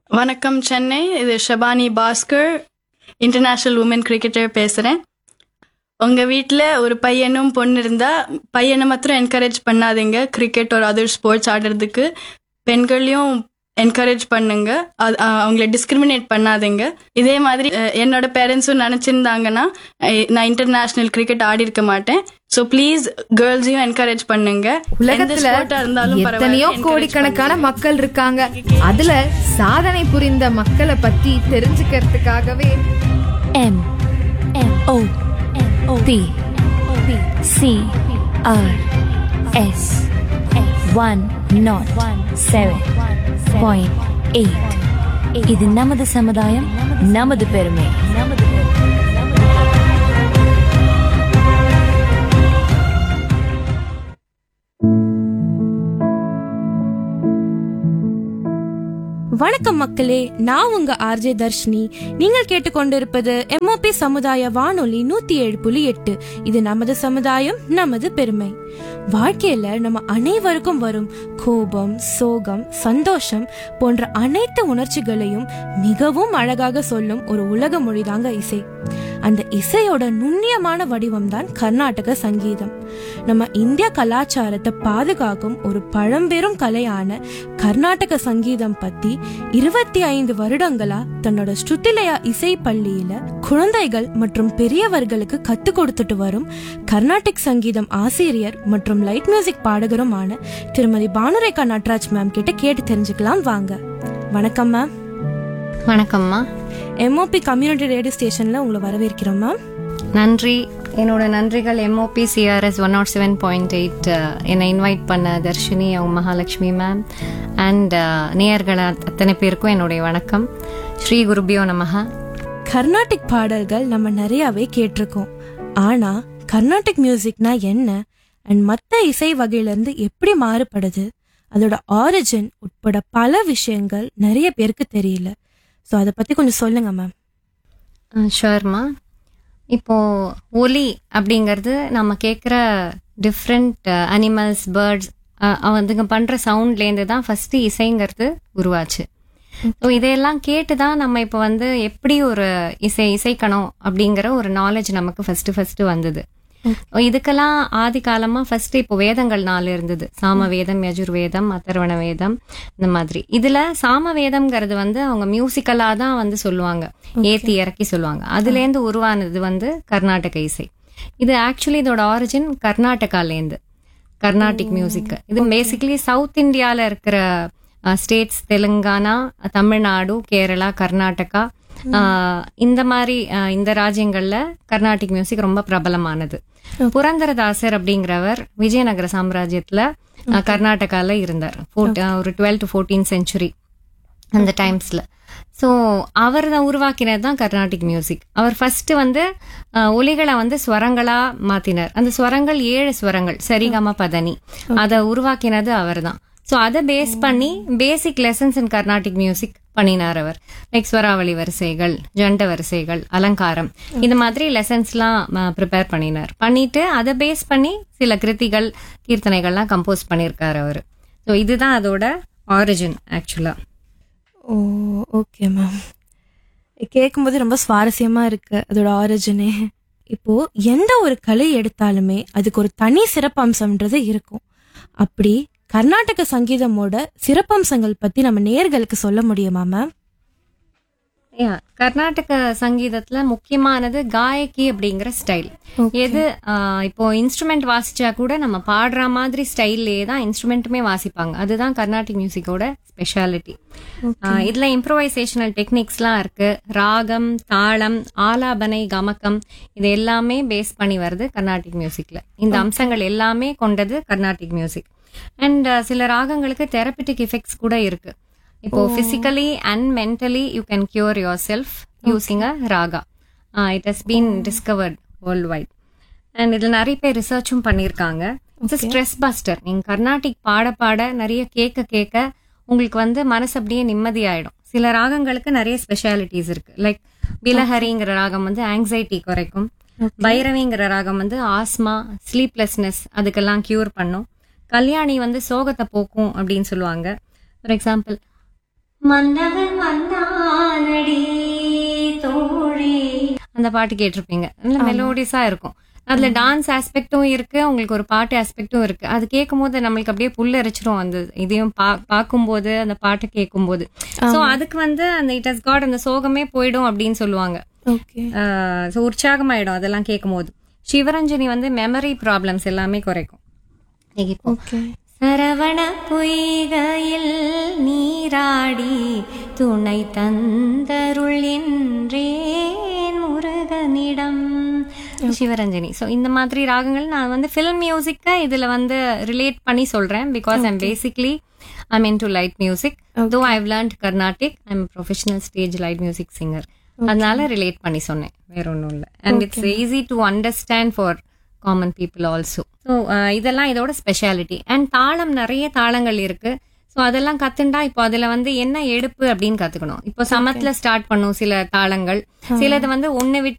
வணக்கம் சென்னை இது Shabani Bhaskar international woman cricketer பேசுகிறேன் உங்கள் வீட்டில் ஒரு பையனும் பொண்ணு இருந்தால் பையனை மாத்திரம் என்கரேஜ் பண்ணாதீங்க கிரிக்கெட் ஒரு அதர் ஸ்போர்ட்ஸ் ஆடுறதுக்கு பெண்களையும் என்கரேஜ் பண்ணுங்க அது அஹ், அவங்கள டிஸ்கிரிமினேட் பண்ணாதீங்க இதே மாதிரி அஹ், என்னோட பேரண்ட்ஸும் நினச்சிருந்தாங்கன்னா நான் இன்டர்நேஷ்னல் கிரிக்கெட் ஆடி இருக்க மாட்டேன் ஸோ ப்ளீஸ் கேர்ள்ஸையும் என்கரேஜ் பண்ணுங்க எந்த உலகத்துல sport ஆ இருந்தாலும் பரவாயில்ல, எத்தனையோ encourage கோடிக்கணக்கான மக்கள் இருக்காங்க அதுல சாதனை புரிந்த மக்களை பத்தி தெரிஞ்சுக்கிறதுக்காகவே M M O P C R S one not seven point eight இது நமது சமுதாயம் நமது பெருமை நமது வணக்கம் மக்களே நான் உங்க ஆர்ஜே தர்ஷினி நீங்கள் கேட்டுக்கொண்டிருப்பது எம்ஓபி சமுதாய வானொலி நூத்தி ஏழு புள்ளி எட்டு இது நமது சமுதாயம் நமது பெருமை வாழ்க்கையில நம்ம அனைவருக்கும் வரும் கோபம் சோகம் சந்தோஷம் போன்ற அனைத்து உணர்ச்சிகளையும் மிகவும் அழகாக சொல்லும் ஒரு உலக மொழிதாங்க இசை அந்த இசையோட நுண்ணியமான வடிவம் தான் கர்நாடக சங்கீதம் நம்ம இந்திய கலாச்சாரத்தை பாதுகாக்கும் ஒரு பழம்பெரும் கலையான கர்நாடக சங்கீதம் பத்தி இருபத்தி ஐந்து வருடங்களா தன்னோட ஸ்ருதிலயா இசை பள்ளியில குழந்தைகள் மற்றும் பெரியவர்களுக்கு கத்து கொடுத்துட்டு வரும் கர்நாடிக் சங்கீதம் ஆசிரியர் மற்றும் லைட் மியூசிக் பாடகருமான திருமதி பானுரேகா நட்ராஜ் மேம் கிட்ட கேட்டு தெரிஞ்சுக்கலாம் வாங்க வணக்கம் மேம் வணக்கம்மா எம்ஓபி கம்யூனிட்டி ரேடியோ ஸ்டேஷன்ல உங்களை வரவேற்கிறோம் மேம் நன்றி என்னோட நன்றிகள் MOP CRS one nought seven point eight என்னை இன்வைட் பண்ண தர்ஷினி அவங்க மகாலட்சுமி மேம் அண்ட் நேயர்கள் அத்தனை பேருக்கும் என்னுடைய வணக்கம் ஸ்ரீ குருபியோ நமஹ கர்நாடிக் பாடல்கள் நம்ம நிறையவே கேட்டிருக்கோம் ஆனா கர்நாடிக் மியூசிக்னா என்ன அண்ட் மத்த இசை வகையில இருந்து எப்படி மாறுபடுது அதோட ஆரிஜின் உட்பட பல விஷயங்கள் நிறைய பேருக்கு தெரியல ஸோ அதை பத்தி கொஞ்சம் சொல்லுங்க மேம் ஷோர்மா இப்போ ஒலி அப்படிங்கிறது நம்ம கேட்குற டிஃப்ரெண்ட் அனிமல்ஸ் பேர்ட்ஸ் வந்துங்க பண்ற சவுண்ட்லேருந்து தான் ஃபர்ஸ்ட் இசைங்கிறது உருவாச்சு ஸோ இதையெல்லாம் கேட்டு தான் நம்ம இப்போ வந்து எப்படி ஒரு இசை இசைக்கணும் அப்படிங்கிற ஒரு நாலேஜ் நமக்கு ஃபர்ஸ்ட் ஃபர்ஸ்ட் வந்தது இதுக்கெல்லாம் ஆதி காலமா ஃபர்ஸ்ட் இப்போ வேதங்கள் நாலு இருந்தது சாம வேதம் யஜுர் வேதம் அதர்வண வேதம் இந்த மாதிரி இதுல சாம வேதம்ங்கிறது வந்து அவங்க மியூசிக்கலா தான் வந்து சொல்லுவாங்க ஏத்தி இறக்கி சொல்லுவாங்க அதுல இருந்து உருவானது வந்து கர்நாடக இசை இது ஆக்சுவலி இதோட ஆரிஜின் கர்நாடகாலேருந்து கர்நாடிக் மியூசிக் இது பேசிக்கலி சவுத் இந்தியால இருக்கிற ஸ்டேட்ஸ் தெலுங்கானா தமிழ்நாடு கேரளா கர்நாடகா ஆஹ் இந்த மாதிரி ஆஹ் இந்த ராஜ்யங்கள்ல கர்நாடிக் மியூசிக் ரொம்ப பிரபலமானது புரந்தரதாசர் அப்படிங்கிறவர் விஜயநகர சாம்ராஜ்யத்துல ஆஹ் கர்நாடகால இருந்தார் Fourt- ஆஹ் ஒரு டுவெல் டு ஃபோர்டீன் செஞ்சுரி அந்த டைம்ஸ்ல ஸோ அவர் தான் உருவாக்கினது தான் கர்நாடிக் மியூசிக் அவர் ஃபர்ஸ்ட் வந்து ஆஹ், ஒலிகளை வந்து ஸ்வரங்களா மாத்தினார் அந்த ஸ்வரங்கள் ஏழு ஸ்வரங்கள் சரிகம பதனி அதை உருவாக்கினது அவர் தான் ஸோ அதை பேஸ் பண்ணி basic lessons in Carnatic music பண்ணினார் அவர் லைக் ஸ்வராவளி வரிசைகள் ஜண்ட வரிசைகள் அலங்காரம் இந்த மாதிரி லெசன்ஸ்லாம் ப்ரிப்பேர் பண்ணினார் பண்ணிட்டு அதை பேஸ் பண்ணி சில கிருதிகள் கீர்த்தனைகள்லாம் கம்போஸ் பண்ணியிருக்காரு அவர் ஸோ இதுதான் அதோட ஆரிஜின் ஆக்சுவலா ஓ ஓகே மேம் கேட்கும்போது ரொம்ப சுவாரஸ்யமா இருக்கு அதோட ஆரிஜினே இப்போ எந்த ஒரு கலை எடுத்தாலுமே அதுக்கு ஒரு தனி சிறப்பம்சம்ன்றது இருக்கும் அப்படி கர்நாடக சங்கீதமோட சிறப்பம்சங்கள் பத்தி நம்ம நேர்களுக்கு சொல்ல முடியுமா மேம் Yeah, கர்நாடக சங்கீதத்துல முக்கியமானது காயகி அப்படிங்கிற ஸ்டைல் எது ஆஹ், இப்போ இன்ஸ்ட்ருமெண்ட் வாசிச்சா கூட நம்ம பாடுற மாதிரி ஸ்டைல்லே தான் இன்ஸ்ட்ருமெண்ட்டுமே வாசிப்பாங்க அதுதான் கர்நாடிக் மியூசிக்கோட ஸ்பெஷாலிட்டி இதுல இம்ப்ரோவைசேஷனல் டெக்னிக்ஸ்லாம் இருக்கு ராகம் தாளம் ஆலாபனை கமக்கம் இது எல்லாமே பேஸ் பண்ணி வருது கர்நாடிக் மியூசிக்ல இந்த அம்சங்கள் எல்லாமே கொண்டது கர்நாடிக் மியூசிக் அண்ட் சில ராகங்களுக்கு தெரபிட்டிக் எஃபெக்ட்ஸ் கூட இருக்கு இப்போ physically and mentally you can cure yourself using a raga it has been discovered world wide and இதுல நிறைய பேர் ரிசர்ச்சும் பண்ணியிருக்காங்க இட்ஸ் ஸ்ட்ரெஸ் பஸ்டர் நீங்க கர்நாடிக் பாட பாட நிறைய கேட்க கேட்க உங்களுக்கு வந்து மனசு அப்படியே நிம்மதியாயிடும் சில ராகங்களுக்கு நிறைய ஸ்பெஷாலிட்டிஸ் இருக்கு லைக் பிலஹரிங்கிற ராகம் வந்து ஆங்ஸைட்டி குறைக்கும் பைரவிங்கிற ராகம் வந்து ஆஸ்மா ஸ்லீப்லெஸ்னஸ் அதுக்கெல்லாம் கியூர் பண்ணும் கல்யாணி வந்து சோகத்தை போக்கும் அப்படின்னு சொல்லுவாங்க ஃபார் எக்ஸாம்பிள் மன்னவன் வந்தானடி தோழி அந்த பாட்டு கேட்டிருப்பீங்க நல்ல மெலோடிஸா இருக்கும் அதுல டான்ஸ் ஆஸ்பெக்டும் இருக்கு உங்களுக்கு ஒரு பாட்டு ஆஸ்பெக்டும் இருக்கு அது கேட்கும் போது நம்மளுக்கு அப்படியே புல்லரிச்சிரும் அந்த இதையும் பா பார்க்கும்போது அந்த பாட்டை கேட்கும்போது சோ அதுக்கு வந்து அந்த இட் ஹஸ் காட் அந்த சோகமே போயிடும் அப்படின்னு சொல்லுவாங்க ஓகே ஸோ உற்சாகமாயிடும் அதெல்லாம் கேட்கும்போது சிவரஞ்சனி வந்து மெமரி ப்ராப்ளம்ஸ் எல்லாமே குறைக்கும் இப்போ ஓகே சரவண பொய்கையில் நீராடி துணை தந்தருள் என்றேன் முருகனிடம் சிவரஞ்சனி ஸோ இந்த மாதிரி ராகங்கள் நான் வந்து ஃபில்ம் மியூசிக்கை இதில் வந்து ரிலேட் பண்ணி சொல்கிறேன் because I'm basically I'm into light music though I've learnt Carnatic I'm professional stage light music singer அதனால ரிலேட் பண்ணி சொன்னேன் வேற ஒன்றும் இல்லை and it's easy to understand for common people also so இதெல்லாம் இதோட ஸ்பெஷாலிட்டி அண்ட் தாளம் நிறைய தாளங்கள் இருக்கு ஸோ அதெல்லாம் கத்துண்டா இப்போ அதுல வந்து என்ன எடுப்பு அப்படின்னு கத்துக்கணும் இப்போ சமத்துல ஸ்டார்ட் பண்ணும் சில தாளங்கள் சிலது வந்து ஒன்னு விட்டு